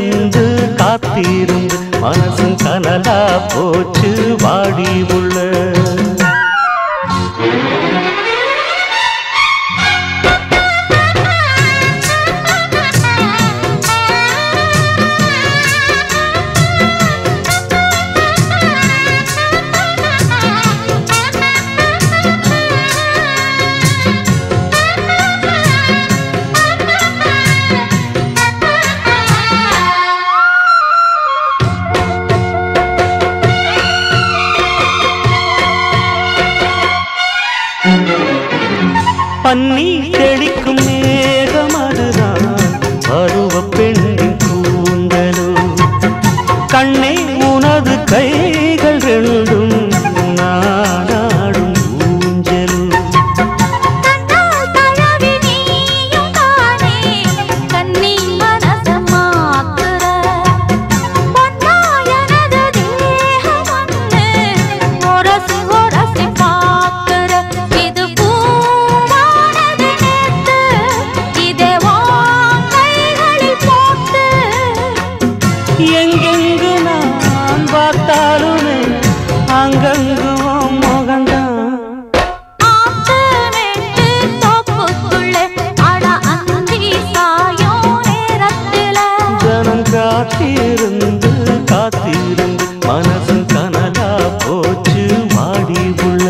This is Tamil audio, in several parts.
காத்திருந்து காத்திருந்து மனசும் கனலா போச்சு வாடி உள்ள பன்னி தெளிக்கும் மேகம் அதுதான் பருவ பெண்ணின் கூந்தலோ கண்ணே உனது கைகள் ரெண்டும் நாடாடும் ஊஞ்சலும் கண்ணால் தழவி நீயும் தானே கண்ணி மனசமாக்குற பொன்னா எனது தேகம் ஒன்று உரசி உரசி பார்க்குற இது பூவானது நேத்து இதே உன் கைகளில் போட்டு எங்கெங்கு நான் பார்த்தாலுமே அங்கங்கு உன் முகம்தான் ஆத்து மேட்டு தோப்புக்குள்ளே அட அந்தி சாயும் நேரத்தில ஜனம் காத்திருந்து காத்திருந்து மனசு கனலா போச்சு வாடி உள்ள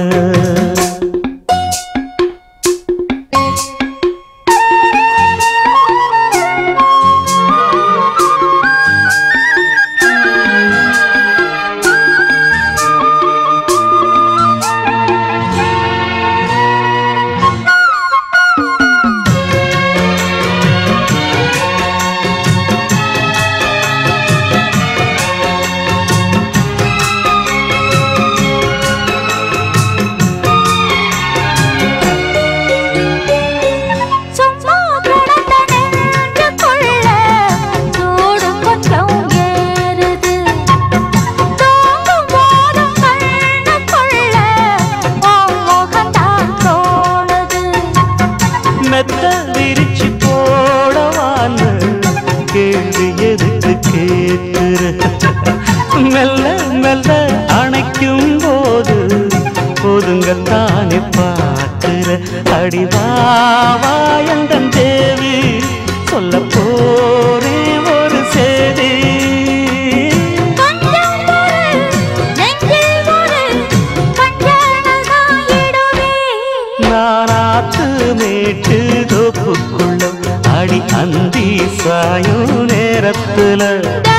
சும்மா கிடந்த நெஞ்சுக்குள்ள சூடு கொஞ்சம் ஏறுது தூங்கும் போதும் கண்ணுக்குள்ள உன் முகம்தான் தோணுது மெத்த விரிச்சு போடவான்னு கேள்வி எதுக்கு கேட்கிற மெல்ல மெல்ல அணைக்கும் போது ஒதுங்கத்தானே பார்க்கிற அடிவாவாயந்தன் தேவி சொல்ல போரே ஒரு செய்தி கொஞ்சம் பொறு நெஞ்சில் ஒரு கஞ்சனதான் இடுவே நானாத்து மேட்டு தோப்புக்குள்ள அடி அந்தி சாயும் நேரத்துல த